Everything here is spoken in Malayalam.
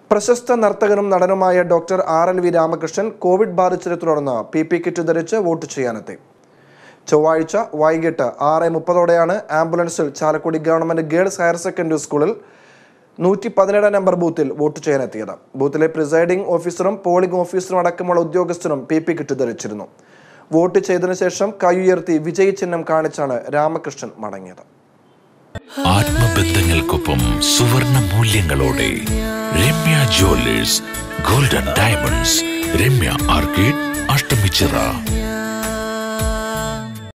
പ്രശസ്ത നർത്തകനും നടനുമായ doctor R L V Ramakrishnan covid ബാധിച്ചതിനെ തുടർന്ന് പി പി കിറ്റ് ധരിച്ച് വോട്ട് ചെയ്യാനെത്തി ചൊവ്വാഴ്ച വൈകിട്ട് ആറ് മുപ്പതോടെയാണ് ആംബുലൻസിൽ Chalakudy government girls higher secondary സ്കൂളിൽ നൂറ്റി പതിനേഴാം നമ്പർ ബൂത്തിൽ വോട്ട് ചെയ്യാനെത്തിയത് ബൂത്തിലെ പ്രിസൈഡിംഗ് ഓഫീസറും പോളിംഗ് ഓഫീസറും അടക്കമുള്ള ഉദ്യോഗസ്ഥരും പി പി കിറ്റ് ധരിച്ചിരുന്നു വോട്ട് ചെയ്തതിനു ശേഷം കൈയുയർത്തി വിജയി ചിഹ്നം കാണിച്ചാണ് രാമകൃഷ്ണൻ മടങ്ങിയത് ആത്മബന്ധങ്ങൾക്കൊപ്പം സുവർണ മൂല്യങ്ങളോടെ Ramya jewellers golden diamonds Ramya arcade Ashtamichira